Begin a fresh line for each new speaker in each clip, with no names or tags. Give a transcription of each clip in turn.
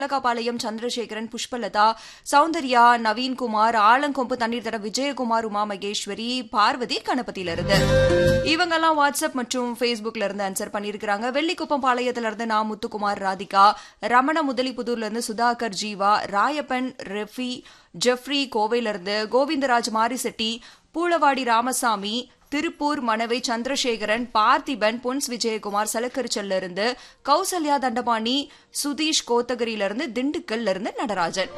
பாளையம் சந்திரசேகரன் புஷ்பலதா சௌந்தர்யா நவீன்குமார் ஆலங்கொம்பு தண்ணீர் தட விஜயகுமார் உமா மகேஸ்வரி பார்வதி கணபதியில இருந்து இவங்கெல்லாம் வாட்ஸ்அப் மற்றும் ஃபேஸ்புக்ல இருந்து ஆன்சர் பண்ணியிருக்கிறாங்க வெள்ளிக்குப்பம் பாளையத்துல இருந்து நா முத்துக்குமார் ராதிகா ரமண முதலிபுதூர்ல இருந்து சுதாகர் ஜீவா ராயப்பன் ரெஃபி ஜெஃப்ரி கோவையில இருந்து கோவிந்தராஜ் மாரிசெட்டி பூளவாடி ராமசாமி திருப்பூர் மணவை சந்திரசேகரன் பார்த்திபன் பொன்ஸ் விஜயகுமார் சலக்கரிச்சல்ல இருந்து கௌசல்யா தண்டபாணி சுதீஷ் கோத்தகிரியில இருந்து திண்டுக்கல்ல இருந்து நடராஜன்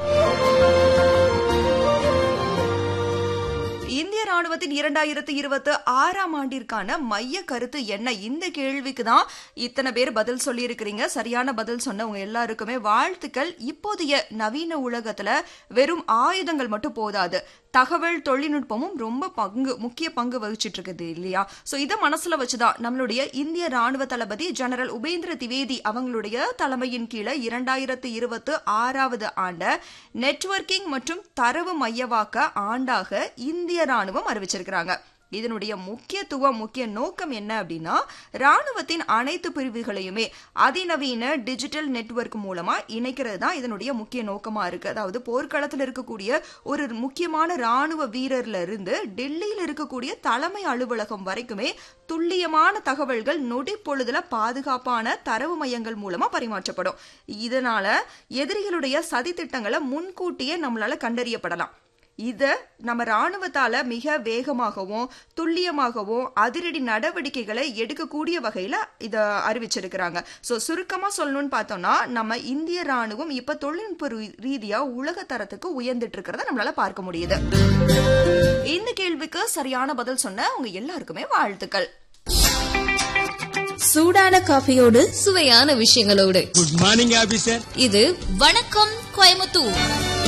இந்திய ராணுவத்தின் இரண்டாயிரத்து இருபத்தி ஆறாம் ஆண்டிற்கான மைய கருத்து என்ன இந்த கேள்விக்கு தான் இத்தனை பேர் பதில் சொல்லியிருக்கிறீங்க சரியான பதில் சொன்னவங்க எல்லாருக்குமே வாழ்த்துக்கள் இப்போதைய நவீன உலகத்துல வெறும் ஆயுதங்கள் மட்டும் போதாது தகவல் தொழில்நுட்பமும் ரொம்ப பங்கு முக்கிய பங்கு வகிச்சிட்டு இருக்குது இல்லையா சோ இதை மனசுல வச்சுதான் நம்மளுடைய இந்திய ராணுவ தளபதி ஜெனரல் உபேந்திர திவேதி அவங்களுடைய தலைமையின் கீழே இரண்டாயிரத்து இருபத்தி ஆறாவது ஆண்ட நெட்வொர்க்கிங் மற்றும் தரவு மையவாக்க ஆண்டாக இந்திய ராணுவம் அறிவிச்சிருக்கிறாங்க இதனுடைய முக்கியத்துவம் முக்கிய நோக்கம் என்ன அப்படின்னா ராணுவத்தின் அனைத்து பிரிவுகளையுமே அதிநவீன டிஜிட்டல் நெட்வொர்க் மூலமா இணைக்கிறது தான் இதனுடைய முக்கிய நோக்கமா இருக்கு அதாவது போர்க்களத்தில் இருக்கக்கூடிய ஒரு முக்கியமான ராணுவ வீரர்ல இருந்து டெல்லியில் இருக்கக்கூடிய தலைமை அலுவலகம் வரைக்குமே துல்லியமான தகவல்கள் நொடி பொழுதுல பாதுகாப்பான தரவு மையங்கள் மூலமா பரிமாற்றப்படும் இதனால எதிரிகளுடைய சதி திட்டங்களை முன்கூட்டியே நம்மளால கண்டறியப்படலாம் இத நம்ம ராணுவத்தால மிக வேகமாகவும் துல்லியமாகவும் அதிரடி நடவடிக்கைகளை எடுக்கக்கூடிய வகையில இத அறிவிச்சிருக்கிறாங்க சோ சுருக்கமா சொல்லணும்னு பார்த்தோம்னா நம்ம இந்திய ராணுவம் இப்ப தொழில்நுட்ப ரீ- ரீதியா உலக தரத்துக்கு உயர்ந்துட்டு இருக்கிறத நம்மளால பார்க்க முடியுது இந்த கேள்விக்கு சரியான பதில் சொன்ன உங்க எல்லாருக்குமே வாழ்த்துக்கள்
சூடான காஃபியோடு
சுவையான விஷயங்களோடு
குட் மார்னிங் ஆபீசர்
இது வணக்கம் கோயமுத்தூர்